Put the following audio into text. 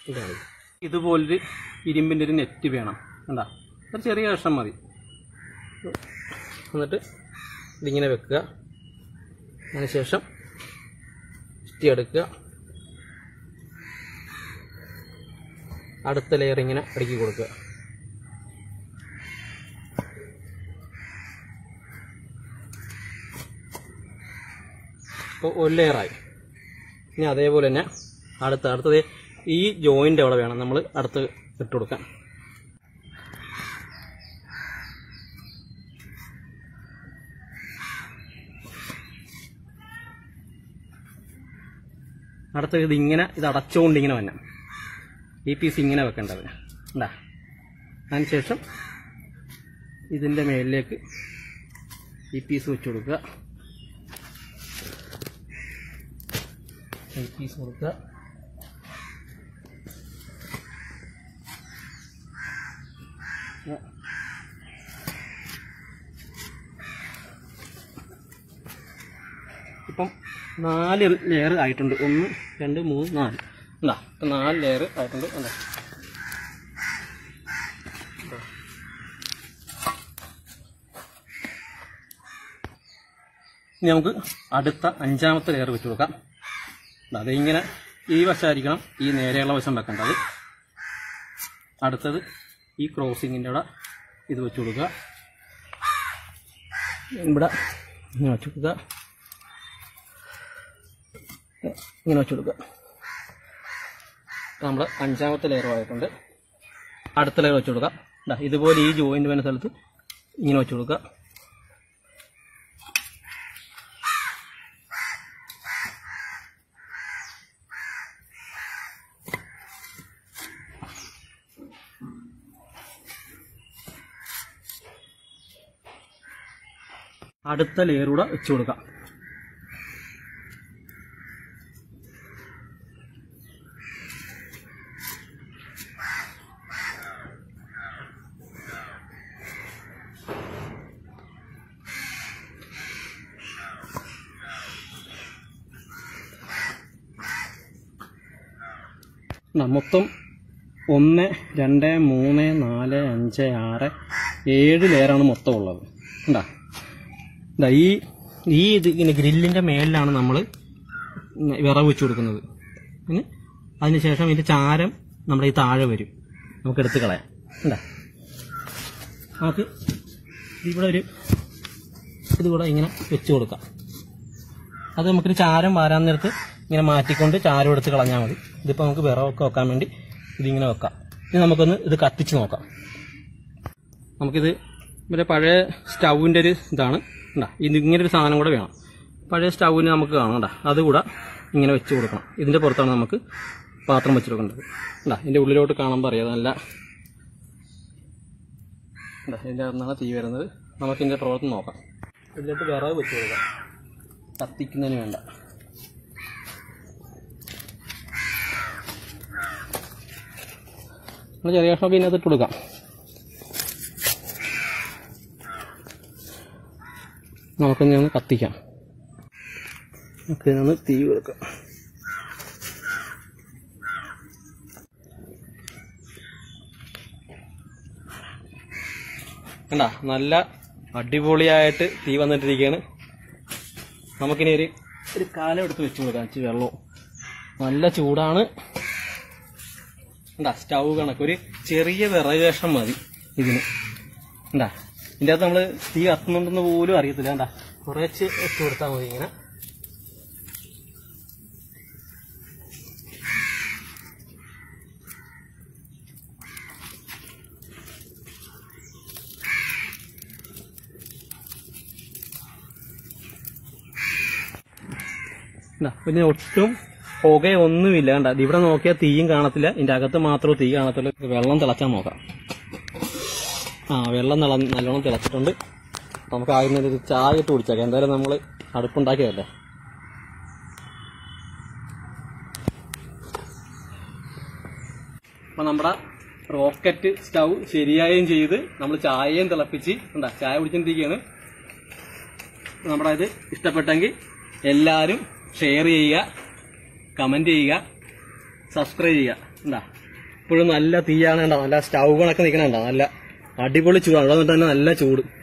ഇതാണ് ഇതുപോലൊരു ഇരുമ്പിൻ്റെ ഒരു നെറ്റ് വേണം കണ്ടാ ഒരു ചെറിയ കഷ്ണം മതി എന്നിട്ട് ഇതിങ്ങനെ വെക്കുക അതിനുശേഷം ഇഷ്ടി എടുക്കുക അടുത്ത ലെയർ ഇങ്ങനെ അടുക്കി കൊടുക്കുക ഇപ്പോൾ ഒരു ലെയറായി ഇനി അതേപോലെ തന്നെ അടുത്ത അടുത്തത് ഈ ജോയിൻ്റ് അവിടെ വേണം നമ്മൾ അടുത്ത് ഇട്ട് കൊടുക്കാൻ അടുത്ത ഇത് ഇങ്ങനെ ഇത് അടച്ചുകൊണ്ട് ഇങ്ങനെ വന്നെ ഈ പീസ് ഇങ്ങനെ വെക്കേണ്ടത് ഉണ്ടാ അതിനുശേഷം ഇതിൻ്റെ മേലിലേക്ക് ഈ പീസ് വെച്ച് കൊടുക്കുക ഈ പീസ് കൊടുക്കുക ഇപ്പം നാല് ലെയർ ആയിട്ടുണ്ട് ഒന്ന് രണ്ട് മൂന്ന് നാല് എന്താ ഇപ്പം നാല് ലെയർ ആയിട്ടുണ്ട് എന്താ ഇനി നമുക്ക് അടുത്ത അഞ്ചാമത്തെ ലെയർ വെച്ച് കൊടുക്കാം ദാ അതിങ്ങനെ ഈ വശമായിരിക്കണം ഈ നേരെയുള്ള വശം വെക്കേണ്ടത് അടുത്തത് ഈ ക്രോസിങ്ങിൻ്റെ അവിടെ ഇത് വെച്ച് കൊടുക്കുക ഇവിടെ ഇങ്ങനെ വെച്ച് കൊടുക്കുക ഇങ്ങനെ വെച്ച് കൊടുക്കുക നമ്മൾ അഞ്ചാമത്തെ ലെയർ ആയിട്ടുണ്ട് അടുത്ത ലെയർ വെച്ച് കൊടുക്കാം ദാ ഇതുപോലെ ഈ ജോയിന്റ് വരുന്ന സ്ഥലത്ത് ഇങ്ങനെ വെച്ച് കൊടുക്കുക അടുത്ത ലെയർ കൂടെ വെച്ച് കൊടുക്കാം ന്നാ, മൊത്തം ഒന്ന് രണ്ട് മൂന്ന് നാല് അഞ്ച് ആറ് ഏഴ് ലെയറാണ് മൊത്തം ഉള്ളത് ഉണ്ടാ ഇതാ ഈ ഈ ഇത് ഇങ്ങനെ ഗ്രില്ലിന്റെ മേലിലാണ് നമ്മൾ വിറവ് വെച്ച് കൊടുക്കുന്നത് പിന്നെ അതിനുശേഷം ഇതിന്റെ ചാരം നമ്മുടെ ഈ താഴെ വരും നമുക്ക് എടുത്ത് കളയാം ഉണ്ടാ നമുക്ക് ഇവിടെ ഒരു ഇത് കൂടെ ഇങ്ങനെ വെച്ച് കൊടുക്കാം അത് നമുക്കൊരു ചാരം വാരാൻ നേരത്ത് ഇങ്ങനെ മാറ്റിക്കൊണ്ട് ചാരം എടുത്ത് കളഞ്ഞാൽ മതി ഇതിപ്പോൾ നമുക്ക് വിറവൊക്കെ വെക്കാൻ വേണ്ടി ഇതിങ്ങനെ വെക്കാം ഇനി നമുക്കൊന്ന് ഇത് കത്തിച്ച് നോക്കാം നമുക്കിത് ഇവിടെ പഴയ സ്റ്റൗവിൻ്റെ ഒരു ഇതാണ് ഉണ്ടാ ഇത് ഇങ്ങനെ ഒരു സാധനം കൂടെ വേണം പഴയ സ്റ്റൗവിന് നമുക്ക് കാണാം കണ്ടാ അതുകൂടെ ഇങ്ങനെ വെച്ച് കൊടുക്കണം ഇതിൻ്റെ പുറത്താണ് നമുക്ക് പാത്രം വെച്ച് കൊടുക്കേണ്ടത് ഉണ്ടാ ഇതിൻ്റെ ഉള്ളിലോട്ട് കാണുമ്പോൾ അറിയാം നല്ല ഉണ്ടാ ഇതിൻ്റെ അകത്താണ് തീ വരുന്നത് നമുക്ക് ഇതിൻ്റെ പ്രവർത്തനം നോക്കാം ഇതിലോട്ട് വിറവ് വെച്ച് കൊടുക്കാം കത്തിക്കുന്നതിന് വേണ്ട നമ്മൾ ചെറിയ കഷ്ണമൊക്കെ ഇതിനകത്ത് ഇട്ട് കൊടുക്കാം നമുക്കിനി ഒന്ന് കത്തിക്കാം നമുക്ക് ഇതിനൊന്ന് തീ കൊടുക്കാം കണ്ട നല്ല അടിപൊളിയായിട്ട് തീ വന്നിട്ടിരിക്കുകയാണ് നമുക്കിനി ഒരു ഒരു കാലം എടുത്ത് വെച്ച് കൊടുക്കാം ഇച്ചിരി വെള്ളവും നല്ല ചൂടാണ് ഉണ്ടാ സ്റ്റൗ കണക്ക് ഒരു ചെറിയ വിറക് കഷ്ണം മതി ഇതിന് ഉണ്ടാ ഇതിൻ്റെ അകത്ത് നമ്മൾ തീ കത്തുന്നുണ്ടെന്ന് പോലും അറിയത്തില്ല കണ്ടാ കുറച്ച് വെച്ച് കൊടുത്താൽ മതി ഇങ്ങനെ ഇതാ, പിന്നെ ഒട്ടും പുകയൊന്നുമില്ല കണ്ട ഇവിടെ നോക്കിയാൽ തീയും കാണത്തില്ല ഇതിന്റെ അകത്ത് മാത്രമേ തീ കാണത്തുള്ളൂ ഇത് വെള്ളം തിളച്ചാൽ നോക്കാം ആ വെള്ളം നിള നല്ലോണം തിളച്ചിട്ടുണ്ട് അപ്പൊ നമുക്ക് ആദ്യം തന്നെ ഒരു ചായ ഇട്ട് കുടിച്ചേക്കാം എന്തായാലും നമ്മൾ അടുപ്പുണ്ടാക്കിയതല്ലേ അപ്പൊ നമ്മുടെ റോക്കറ്റ് സ്റ്റൗ ശരിയായും ചെയ്ത് നമ്മൾ ചായയും തിളപ്പിച്ച് എന്താ ചായ കുടിച്ചിട്ടിരിക്കുകയാണ് നമ്മുടെ ഇത് ഇഷ്ടപ്പെട്ടെങ്കിൽ എല്ലാവരും ഷെയർ ചെയ്യുക കമന്റ് ചെയ്യുക സബ്സ്ക്രൈബ് ചെയ്യുക എന്താ ഇപ്പോഴും നല്ല തീയാണ് കണ്ടോ നല്ല സ്റ്റൗകളൊക്കെ നിൽക്കണുണ്ടോ നല്ല അടിപൊളി ചൂടാണ് ഇവിടെ വന്നിട്ട് തന്നെ നല്ല ചൂട്